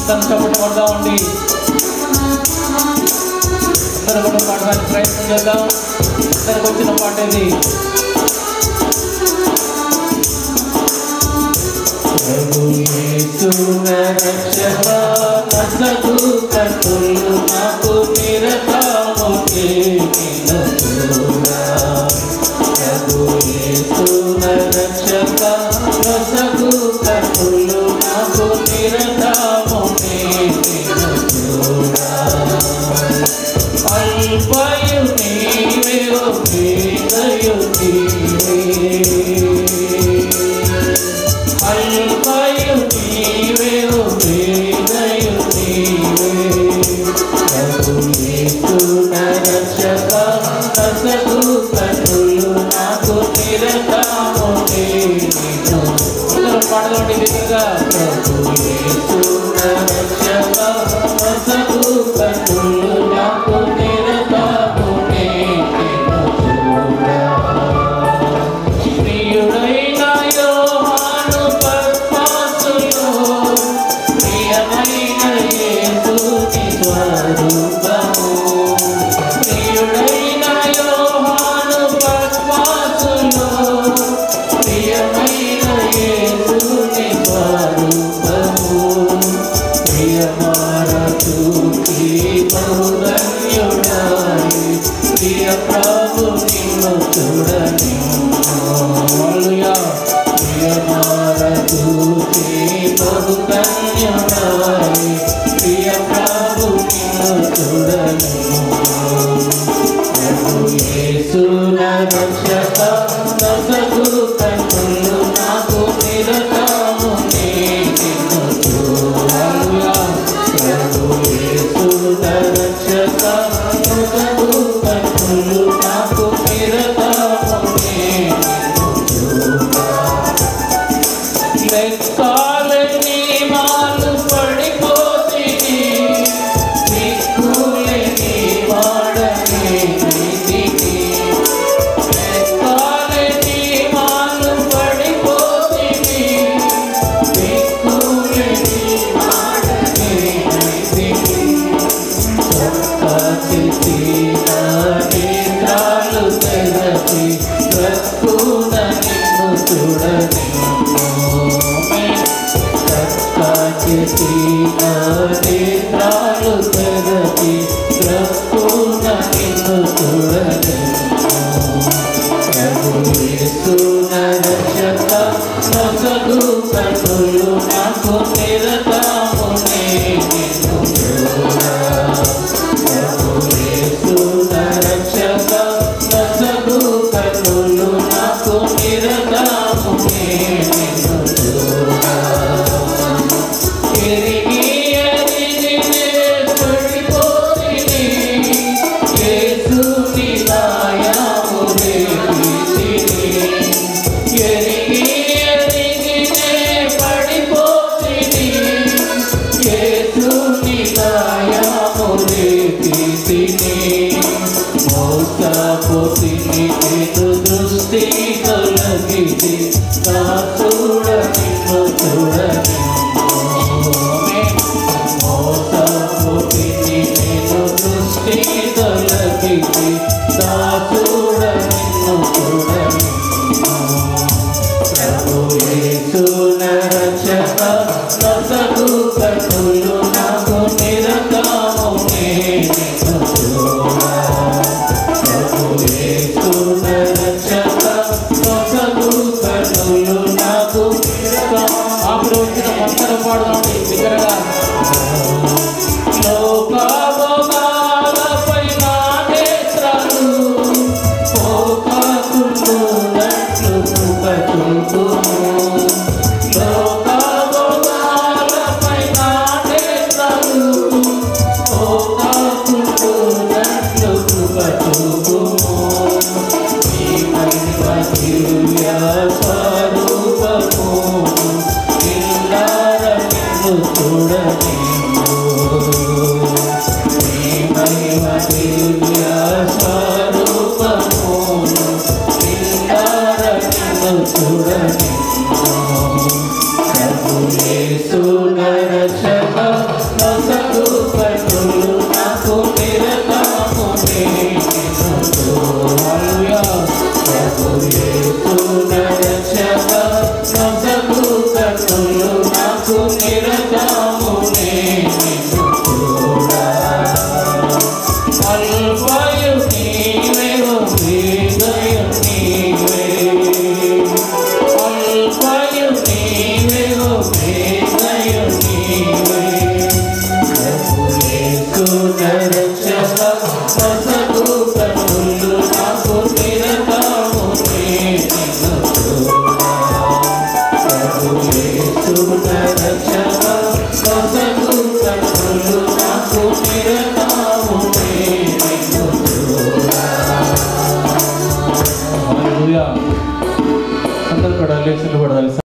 తను చప్పట్లు కొడదామండి అందరూ కూడా పాడడానికి ప్రయత్నం చేద్దాం అందరికి వచ్చిన పాట ఇది ప్రభు యేసు నా రక్షక నసగు కట్టులు నాకు నిరతము చేసినట్టుగా. ప్రభు యేసు నా రక్షక నసగు కట్టులు నాకు నిరతము చేసినట్టుగా. అల్పయు నీవే ఓ పేదయు నీవే అల్పయు నీవే ఓ పేదయు నీవే ప్రభు యేసు నా రక్షక నసగు కన్నులు నాకు నిరతము నేను అందరూ పాడదండి దగ్గరగా ప్రభు యేసు నా రక్షక నసగు కన్నులు నాకు నిరతము నేను ప్రియుడైన యోహాను పద్మాసులో ప్రియమైన యేసుని స్వరూపము ప్రియుడైన యోహాను పద్మాసులో ప్రియమైన యేసుని స్వరూపము ప్రియమారతుకి బహుధన్యుడాయి ప్రియ ప్రభు నిన్ను చూడని హల్లెలూయా ప్రియమారతుకి బహుధన్యుడాయి ప్రియ ప్రభు నిన్ను చూడని ప్రభు యేసు నా రక్షక నసగు కన్నులు నాకు నిరతము నిన్ను చూడగా ప్రభు యేసు నా రక్షక నసగు కన్నులు నాకు నిరతము నిన్ను చూడగా లెక్కాలని మాలు పడిపోతిని దిక్కులేని వాడని నీతిని లెక్కాలని మాలు పడిపోతిని దిక్కులేని వాడని నీతిని సత్కాచితి నా నేత్రాలు తెరచి బ్రతుకున నిన్ను చూడని సత్కాచితి నా నేత్రాలు తెరచి బ్రతుకున నిన్ను చూడని ప్రభు యేసు నా రక్షక నొసగు కన్నులు నాకు నిరతము నిన్ను చూడా ప్రభు యేసు నా రక్షక నొసగు కన్నులు నాకు నిరతము నిన్ను చూడా ఎరిగి ఎరిగి నే పడిపోతిని యేసుని దయాము రేపితిని ఎరిగి ఎరిగి నే పడిపోతిని యేసుని దయాము రేపితిని మోసపోతిని నేను దృష్టి తొలగితే నా చూడ నిన్ను చూడని మోసపోతిని నేను దృష్టి తొలగితే నా చూడ నిన్ను చూడని ప్రభు యేసు నా రక్షక నసగు కన్నులు నాకు నిరతము నిన్ను చూడా ప్రభు యేసు నా రక్షక నసగు కన్నులు నాకు నిరతము ఆపుడు వచ్చిన మంతరం పాడదాం దగ్గరగా లోకాభోగాలపై నా నేత్రాలు పోకాకున్నట్లు కృపచూపుము. లోకాభోగాలపై నా నేత్రాలు పోకాకున్నట్లు కృపచూపుము. నీ మహిమ దివ్య స్వరూపము నిండార నిన్ను చూడని నీ మహిమ దివ్య స్వరూపము నిండార నిన్ను చూడని ప్రభు యేసు నా రక్షక అందరూ కూడా లేచి నిలబడాలి